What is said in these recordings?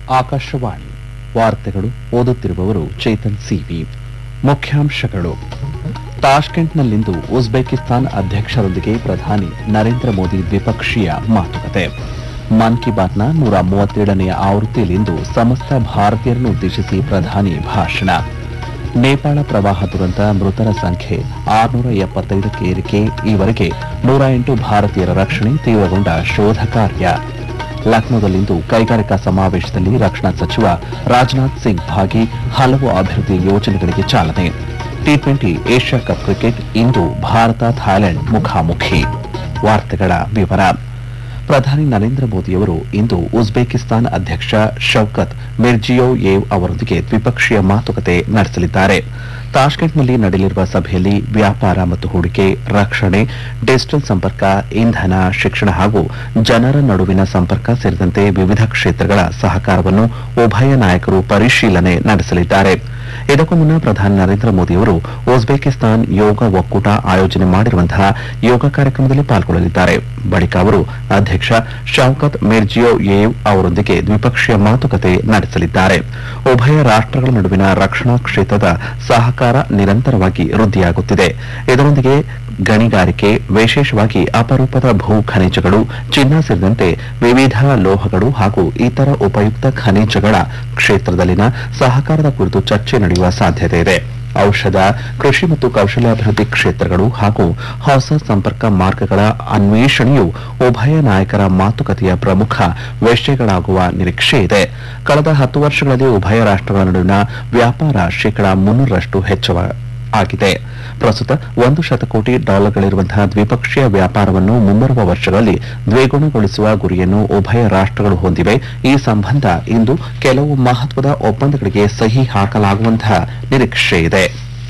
ಆಕಾಶವಾಣಿ ವಾರ್ತೆಗಳು ಓದುತ್ತಿರುವವರು ಚೇತನ್ ಸಿವಿ ಮುಖ್ಯಾಂಶಗಳು ತಾಷ್ಕೆಂಟ್ನಲ್ಲಿಂದು ಉಜ್ಬೇಕಿಸ್ತಾನ್ ಅಧ್ಯಕ್ಷರೊಂದಿಗೆ ಪ್ರಧಾನಿ ನರೇಂದ್ರ ಮೋದಿ ದ್ವಿಪಕ್ಷೀಯ ಮಾತುಕತೆ ಮನ್ ಕಿ ಬಾತ್ನ ನೂರ ಮೂವತ್ತೇಳನೆಯ ಆವೃತ್ತಿಯಲ್ಲಿಂದು ಸಮಸ್ತ ಭಾರತೀಯರನ್ನು ಉದ್ದೇಶಿಸಿ ಪ್ರಧಾನಿ ಭಾಷಣ ನೇಪಾಳ ಪ್ರವಾಹ ದುರಂತ ಮೃತರ ಸಂಖ್ಯೆ ಆರುನೂರ ಎಪ್ಪತ್ತೈದಕ್ಕೆ ಏರಿಕೆ ಈವರೆಗೆ ನೂರ ಎಂಟು ಭಾರತೀಯರ ರಕ್ಷಣೆ ತೀವ್ರಗೊಂಡ ಶೋಧ ಕಾರ್ಯ ಲಕ್ನೋದಲ್ಲಿಂದು ಕೈಗಾರಿಕಾ ಸಮಾವೇಶದಲ್ಲಿ ರಕ್ಷಣಾ ಸಚಿವ ರಾಜನಾಥ್ ಸಿಂಗ್ ಭಾಗಿ ಹಲವು ಅಭಿವೃದ್ಧಿ ಯೋಜನೆಗಳಿಗೆ ಚಾಲನೆ T twenty Asia cup cricket ಇಂದು ಭಾರತ ಥಾಯ್ಲೆಂಡ್ ಮುಖಾಮುಖಿ ವಾರ್ತೆಗಳ ವಿವರ ಪ್ರಧಾನಿ ನರೇಂದ್ರ ಮೋದಿಯವರು ಇಂದು ಉಜ್ಬೇಕಿಸ್ತಾನ್ ಅಧ್ಯಕ್ಷ ಶೌಕತ್ ಮಿರ್ಜಿಯೋಯೇವ್ ಅವರೊಂದಿಗೆ ದ್ವಿಪಕ್ಷೀಯ ಮಾತುಕತೆ ನಡೆಸಲಿದ್ದಾರೆ ತಾಷ್ಕೆಂಟ್ನಲ್ಲಿ ನಡೆಯಲಿರುವ ಸಭೆಯಲ್ಲಿ ವ್ಯಾಪಾರ ಮತ್ತು ಹೂಡಿಕೆ ರಕ್ಷಣೆ ಡಿಜಿಟಲ್ ಸಂಪರ್ಕ ಇಂಧನ ಶಿಕ್ಷಣ ಹಾಗೂ ಜನರ ನಡುವಿನ ಸಂಪರ್ಕ ಸೇರಿದಂತೆ ವಿವಿಧ ಕ್ಷೇತ್ರಗಳ ಸಹಕಾರವನ್ನು ಉಭಯ ನಾಯಕರು ಪರಿಶೀಲನೆ ನಡೆಸಲಿದ್ದಾರೆ ಇದಕ್ಕೂ ಮುನ್ನ ಪ್ರಧಾನಿ ನರೇಂದ್ರ ಮೋದಿಯವರು ಉಜ್ಬೇಕಿಸ್ತಾನ್ ಯೋಗ ಒಕ್ಕೂಟ ಆಯೋಜನೆ ಮಾಡಿರುವಂತಹ ಯೋಗ ಕಾರ್ಯಕ್ರಮದಲ್ಲಿ ಪಾಲ್ಗೊಳ್ಳಲಿದ್ದಾರೆ ಬಳಿಕ ಅವರು ಅಧ್ಯಕ್ಷ ಶೌಕತ್ ಮಿರ್ಜಿಯೋಯೇವ್ ಅವರೊಂದಿಗೆ ದ್ವಿಪಕ್ಷೀಯ ಮಾತುಕತೆ ನಡೆಸಲಿದ್ದಾರೆ ಉಭಯ ರಾಷ್ಟಗಳ ನಡುವಿನ ರಕ್ಷಣಾ ಕ್ಷೇತ್ರದ ಸಹಕಾರ ನಿರಂತರವಾಗಿ ವೃದ್ಧಿಯಾಗುತ್ತಿದೆ ಇದರೊಂದಿಗೆ ಗಣಿಗಾರಿಕೆ ವಿಶೇಷವಾಗಿ ಅಪರೂಪದ ಭೂ ಖನಿಜಗಳು ಚಿನ್ನ ಸೇರಿದಂತೆ ವಿವಿಧ ಲೋಹಗಳು ಹಾಗೂ ಇತರ ಉಪಯುಕ್ತ ಖನಿಜಗಳ ಕ್ಷೇತ್ರದಲ್ಲಿನ ಸಹಕಾರದ ಕುರಿತು ಚರ್ಚೆ ನಡೆಯುವ ಸಾಧ್ಯತೆ ಇದೆ ಔಷಧ ಕೃಷಿ ಮತ್ತು ಕೌಶಲ್ಯಾಭಿವೃದ್ಧಿ ಕ್ಷೇತ್ರಗಳು ಹಾಗೂ ಹೊಸ ಸಂಪರ್ಕ ಮಾರ್ಗಗಳ ಅನ್ವೇಷಣೆಯು ಉಭಯ ನಾಯಕರ ಮಾತುಕತೆಯ ಪ್ರಮುಖ ವಿಷಯಗಳಾಗುವ ನಿರೀಕ್ಷೆ ಇದೆ ಕಳೆದ ಹತ್ತು ವರ್ಷಗಳಲ್ಲಿ ಉಭಯ ರಾಷ್ಟಗಳ ನಡುವಿನ ವ್ಯಾಪಾರ ಶೇಕಡಾ ಮುನ್ನೂರರಷ್ಟು ಹೆಚ್ಚಳ ಆಗಿದೆ ಪ್ರಸ್ತುತ ಒಂದು ಶತಕೋಟಿ ಡಾಲರ್ಗಳಿರುವಂತಹ ದ್ವಿಪಕ್ಷೀಯ ವ್ಯಾಪಾರವನ್ನು ಮುಂಬರುವ ವರ್ಷಗಳಲ್ಲಿ ದ್ವಿಗುಣಗೊಳಿಸುವ ಗುರಿಯನ್ನು ಉಭಯ ರಾಷ್ಟಗಳು ಹೊಂದಿವೆ ಈ ಸಂಬಂಧ ಇಂದು ಕೆಲವು ಮಹತ್ವದ ಒಪ್ಪಂದಗಳಿಗೆ ಸಹಿ ಹಾಕಲಾಗುವಂತಹ ನಿರೀಕ್ಷೆ ಇದೆ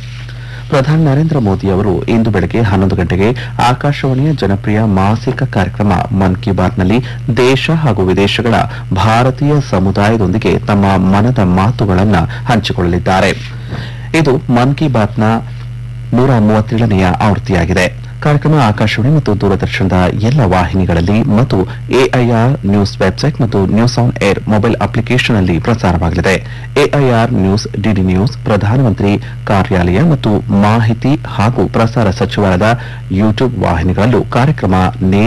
ಪ್ರಧಾನಿ ನರೇಂದ್ರ ಮೋದಿ ಅವರು ಇಂದು ಬೆಳಗ್ಗೆ ಹನ್ನೊಂದು ಗಂಟೆಗೆ ಆಕಾಶವಾಣಿಯ ಜನಪ್ರಿಯ ಮಾಸಿಕ ಕಾರ್ಯಕ್ರಮ ಮನ್ ಕಿ ಬಾತ್ನಲ್ಲಿ ದೇಶ ಹಾಗೂ ವಿದೇಶಗಳ ಭಾರತೀಯ ಸಮುದಾಯದೊಂದಿಗೆ ತಮ್ಮ ಮನದ ಮಾತುಗಳನ್ನು ಹಂಚಿಕೊಳ್ಳಲಿದ್ದಾರೆ ಇದು ಮನ್ ಕಿ ಬಾತ್ನ ನೂರ ಮೂವತ್ತೇಳನೆಯ ಆವೃತ್ತಿಯಾಗಿದೆ ಕಾರ್ಯಕ್ರಮ ಆಕಾಶವಾಣಿ ಮತ್ತು ದೂರದರ್ಶನದ ಎಲ್ಲ ವಾಹಿನಿಗಳಲ್ಲಿ ಮತ್ತು ಎಐಆರ್ ನ್ಯೂಸ್ ವೆಬ್ಸೈಟ್ ಮತ್ತು ನ್ಯೂಸ್ ಆನ್ ಏರ್ ಮೊಬೈಲ್ ಅಪ್ಲಿಕೇಶನ್ನಲ್ಲಿ ಪ್ರಸಾರವಾಗಲಿದೆ ಎಐಆರ್ ನ್ಯೂಸ್ ಡಿಡಿ ನ್ಯೂಸ್ ಪ್ರಧಾನಮಂತ್ರಿ ಕಾರ್ಯಾಲಯ ಮತ್ತು ಮಾಹಿತಿ ಹಾಗೂ ಪ್ರಸಾರ ಸಚಿವಾಲಯದ ಯೂಟ್ಯೂಬ್ ವಾಹಿನಿಗಳಲ್ಲೂ ಕಾರ್ಯಕ್ರಮ ನೇರ